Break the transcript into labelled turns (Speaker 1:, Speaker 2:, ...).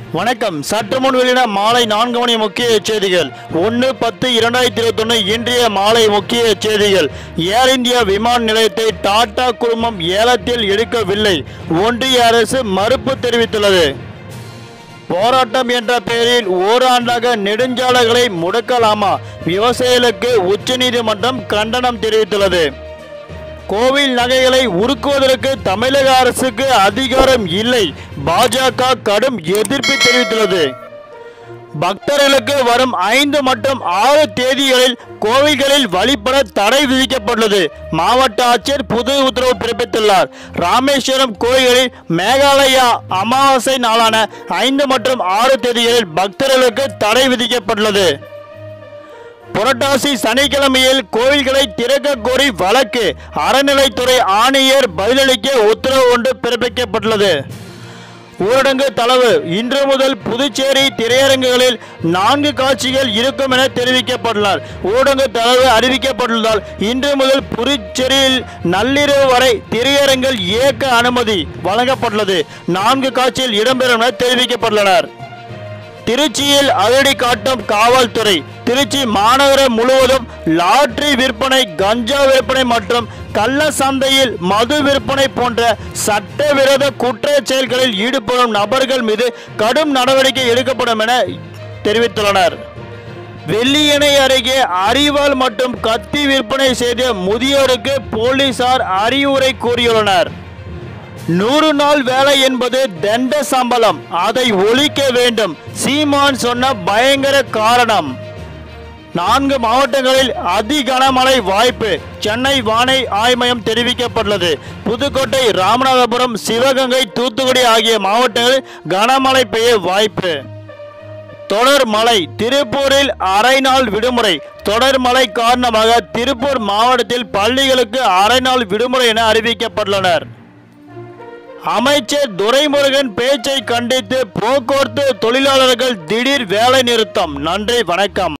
Speaker 1: வணக்கம் சற்று முன் வெளியிட மாலை நான்கு மணி முக்கிய செய்திகள் ஒன்று பத்து இரண்டாயிரத்தி இருபத்தொன்று இன்றைய மாலை முக்கிய செய்திகள் ஏர் இந்தியா விமான நிலையத்தை டாடா குழுமம் ஏலத்தில் எடுக்கவில்லை ஒன்றிய அரசு மறுப்பு தெரிவித்துள்ளது போராட்டம் என்ற பெயரில் ஓராண்டாக நெடுஞ்சாலைகளை முடக்கலாமா விவசாயிகளுக்கு உச்சநீதிமன்றம் கண்டனம் தெரிவித்துள்ளது கோவில் நகைகளை உருக்குவதற்கு தமிழக அரசுக்கு அதிகாரம் இல்லை பாஜக கடும் எதிர்ப்பு தெரிவித்துள்ளது பக்தர்களுக்கு வரும் ஐந்து மற்றும் ஆறு தேதிகளில் கோவில்களில் வழிபட தடை விதிக்கப்பட்டுள்ளது மாவட்ட ஆட்சியர் புது உத்தரவு பிறப்பித்துள்ளார் ராமேஸ்வரம் கோயில்களில் மேகாலயா அமாவாசை நாளான ஐந்து மற்றும் ஆறு தேதிகளில் பக்தர்களுக்கு தடை விதிக்கப்பட்டுள்ளது புரட்டாசி சனிக்கிழமையில் கோயில்களை திறக்க கோரி வழக்கு அறநிலைத்துறை ஆணையர் பதிலளிக்க உத்தரவு ஒன்று பிறப்பிக்கப்பட்டுள்ளது ஊரடங்கு தளவு இன்று முதல் புதுச்சேரி திரையரங்குகளில் நான்கு காட்சிகள் இருக்கும் என தெரிவிக்கப்பட்டுள்ளார் ஊரடங்கு தளவு அறிவிக்கப்பட்டுள்ளதால் இன்று முதல் புதுச்சேரியில் நள்ளிரவு வரை திரையரங்கில் இயக்க அனுமதி வழங்கப்பட்டுள்ளது நான்கு காட்சியில் இடம்பெறும் என தெரிவிக்கப்பட்டுள்ளனர் திருச்சியில் அதிரடி காட்டும் காவல்துறை திருச்சி மாநகரம் முழுவதும் லாட்டரி விற்பனை கஞ்சா விற்பனை மற்றும் கள்ள சந்தையில் மது விற்பனை போன்ற சட்டவிரோத குற்றச் செயல்களில் ஈடுபடும் நபர்கள் மீது கடும் நடவடிக்கை எடுக்கப்படும் என தெரிவித்துள்ளனர் வெள்ளியணை அருகே அரிவாள் மற்றும் கத்தி விற்பனை செய்த முதியோருக்கு போலீசார் அறிவுரை கூறியுள்ளனர் நூறு நாள் வேலை என்பது தண்ட சம்பளம் அதை ஒழிக்க வேண்டும் சீமான் சொன்ன பயங்கர காரணம் நான்கு மாவட்டங்களில் அதி கனமழை வாய்ப்பு சென்னை வானை ஆய்மயம் தெரிவிக்கப்பட்டுள்ளது புதுக்கோட்டை ராமநாதபுரம் சிவகங்கை தூத்துக்குடி ஆகிய மாவட்டங்களில் கனமழை பெய்ய வாய்ப்பு தொடர் மழை திருப்பூரில் அரை நாள் விடுமுறை தொடர் மழை காரணமாக திருப்பூர் மாவட்டத்தில் பள்ளிகளுக்கு அரை நாள் விடுமுறை என அறிவிக்கப்பட்டுள்ளனர் அமைச்சர் துரைமுருகன் பேச்சை கண்டித்து போக்குவரத்து தொழிலாளர்கள் திடீர் வேலை நிறுத்தம் நன்றி வணக்கம்